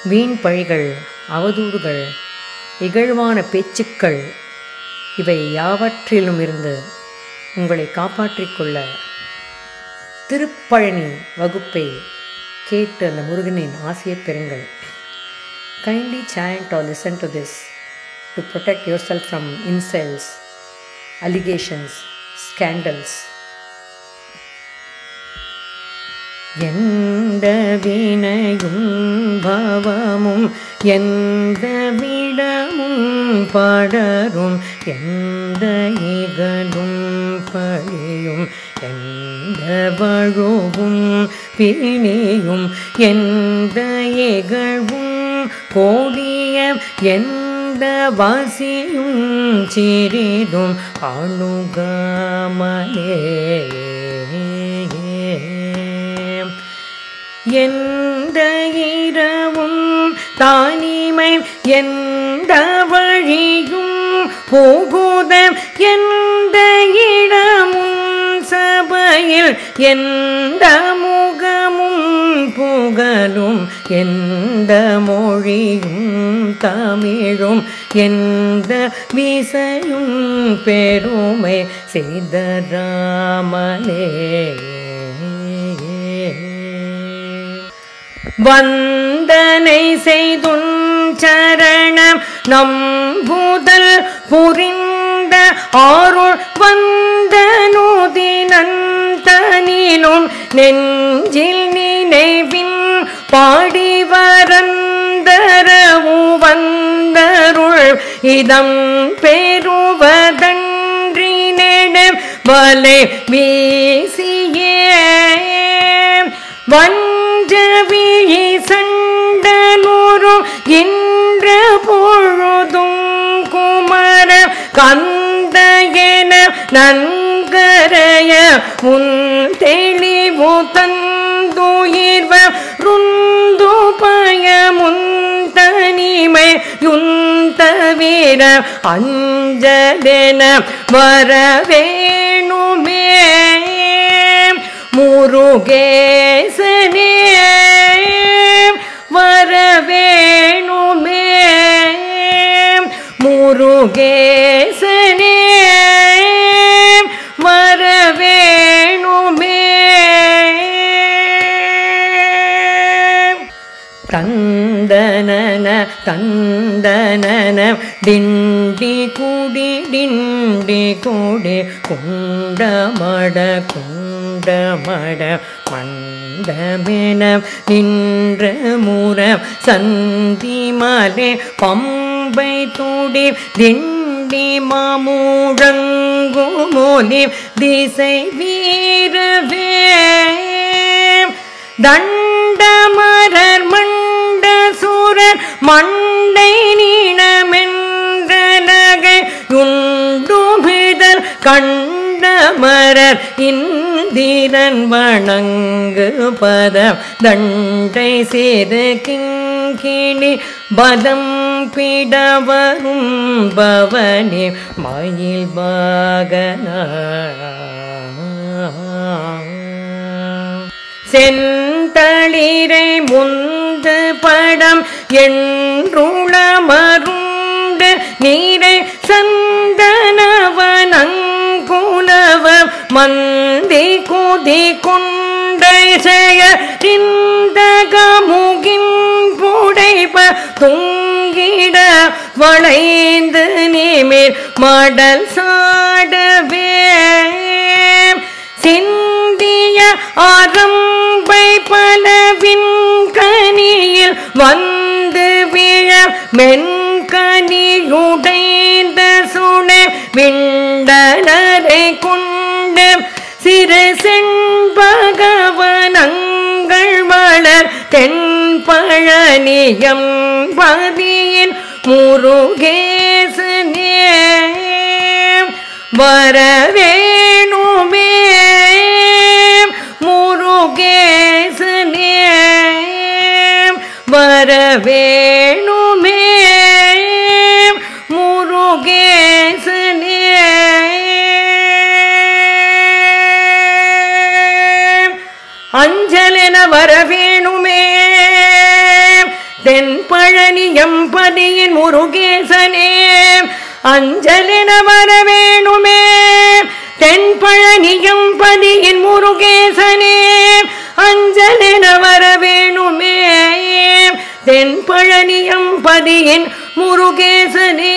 வீண் பழிகள் அவதூறுகள் இகழ்வான பேச்சுக்கள் இவை யாவற்றிலும் இருந்து உங்களை காப்பாற்றிக் கொள்ள திருப்பழனி வகுப்பை கேட்டு அந்த முருகனின் ஆசையை பெறுங்கள் kindly chant or listen to this to protect yourself from insults, allegations, scandals. எந்த வினையும் பவமும் எந்த விடமும் படரும் எந்த இகழும் பழியும் எந்த வழுவும் பிணியும் எந்த இகழ்வும் கோடிய எந்த வாசியும் சிறிதும் அணுகாமலே எந்த இரவும் தானிமை எந்த வழியும் போகுத எந்த இடமும் சபையில் எந்த முகமும் புகழும் எந்த மொழியும் தமிழும் எந்த விசையும் பெருமை செய்த ராமனே வந்தனை செய்துன் சரணம் நம்புதல் புரிந்த ஆருள் வந்த நூதினந்தனினும் நெஞ்சில் நினைவின் பாடி வரந்தரவு வந்தருள் இதம் பெறுவதன்றினேடம் வலை வீசியே வஞ்சவிழி சண்டனூரு என்ற பொழுதும் குமர கந்த என நன்கரைய உன் தெளிவு தந்துயிர்வ ருந்து பயமுன் தனிமை யுந்தவிர அஞ்சதென வரவேணுமே முருகேசனே வரவேணுமே முருகேசனே வரவேணுமே தந்தனன தந்தனன டிண்டி குடி டிண்டி குடி குண்டமட குண்டமட மண்டமென நின்ற முற சந்திமலே பம்பை துடி திண்டி மாமுழங்குமோலி திசை வீரவே தண்டமரர் மண்ட சூரர் மண்டை நீணமென்ற நகை உண்டுமிதல் கண்டமரர் இந்திரன் வணங்கு பதம் தண்டை சேது கிங்கிணி பதம் பிடவரும் பவனி மயில் வாகனா செந்தளிரை முந்து படம் என்றுளமருண்டு நீரை சந்தனவனங்குலவ மந்தி குதி கொண்டை செய்ய இந்தகமுகின் புடைப்ப துங்கிட வளைந்து நீமேல் மடல் சாடவே சிந்திய ஆரம்பை பலவின் கனியில் வந்து விழ மென்கனியுடைந்த சுனை விண்டலரை கொண்டு சிறு செண்பகவனங்கள் வளர் தென்பழனியம் பதியின் முருகேசனே வரவேணுமே முருகேசனே வரவேணுமே முருகேசனே அஞ்சலென வரவேணுமே தென்பழனி எம்பதியின் முருகேசனே அஞ்சலென வர வேணுமே தென்பழனி எம்பதியின் முருகேசனே அஞ்சலென வர வேணுமே தென்பழனி எம்பதியின் முருகேசனே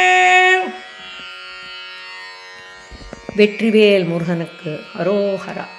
வெற்றிவேல் முருகனுக்கு அரோஹரா